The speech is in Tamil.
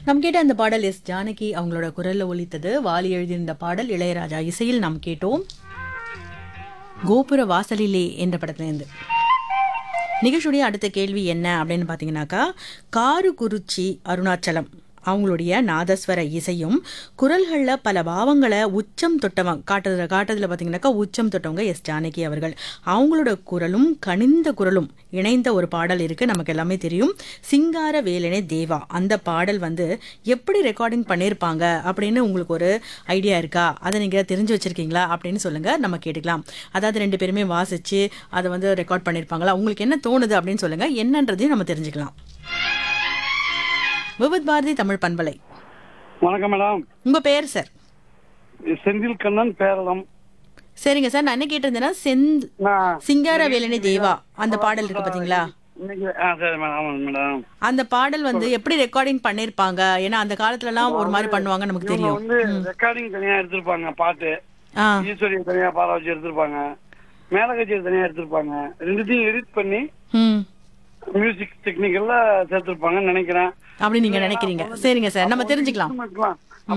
நாம் கேட்ட அந்த பாடல் எஸ் ஜானகி அவங்களோட குரல்ல ஒலித்தது வாலி எழுதியிருந்த பாடல் இளையராஜா இசையில் நாம் கேட்டோம் கோபுர வாசலிலே என்ற படத்திலிருந்து நிகழ்ச்சியுடைய அடுத்த கேள்வி என்ன அப்படின்னு பார்த்தீங்கன்னாக்கா காருகுருச்சி அருணாச்சலம் அவங்களுடைய நாதஸ்வர இசையும் குரல்களில் பல பாவங்களை உச்சம் தொட்டவங்க காட்டுறதுல காட்டுறதுல பார்த்தீங்கன்னாக்கா உச்சம் தொட்டவங்க எஸ் ஜானகி அவர்கள் அவங்களோட குரலும் கனிந்த குரலும் இணைந்த ஒரு பாடல் இருக்கு நமக்கு எல்லாமே தெரியும் சிங்கார வேலனே தேவா அந்த பாடல் வந்து எப்படி ரெக்கார்டிங் பண்ணியிருப்பாங்க அப்படின்னு உங்களுக்கு ஒரு ஐடியா இருக்கா அதை நீங்கள் தெரிஞ்சு வச்சிருக்கீங்களா அப்படின்னு சொல்லுங்க நம்ம கேட்டுக்கலாம் அதாவது ரெண்டு பேருமே வாசிச்சு அதை வந்து ரெக்கார்ட் பண்ணியிருப்பாங்களா உங்களுக்கு என்ன தோணுது அப்படின்னு சொல்லுங்க என்னன்றதையும் நம்ம தெரிஞ்சுக்கலாம் விவித் பாரதி தமிழ் பண்பலை வணக்கம் மேடம் உங்க பேர் சார் செந்தில் கண்ணன் பேரளம் சரிங்க சார் நான் என்ன கேட்டிருந்தேன்னா செந்த் நான் சிங்கார வேலனி தேவா அந்த பாடல் இருக்கு பாத்தீங்களா இன்னைக்கு ஆ சரி மேடம் ஆமாங்க மேடம் அந்த பாடல் வந்து எப்படி ரெக்கார்டிங் பண்ணிருப்பாங்க ஏன்னா அந்த காலத்துல எல்லாம் ஒரு மாதிரி பண்ணுவாங்க நமக்கு இவங்க தெரியும் வந்து ரெக்கார்டிங் தனியா எடுத்திருப்பாங்க பாட்டு ஆ ஈஸ்வரியை தனியா பாட வச்சு எடுத்திருப்பாங்க மேலகச்சேரி தனியா எடுத்திருப்பாங்க ரெண்டுத்தையும் எடிட் பண்ணி ம் மியூசிக் டெக்னிக்கல்ல சேர்த்திருப்பாங்கன்னு நினைக்கிறேன் அப்படி நீங்க நினைக்கிறீங்க சரிங்க சார் நம்ம தெரிஞ்சுக்கலாம் instrument எல்லாம்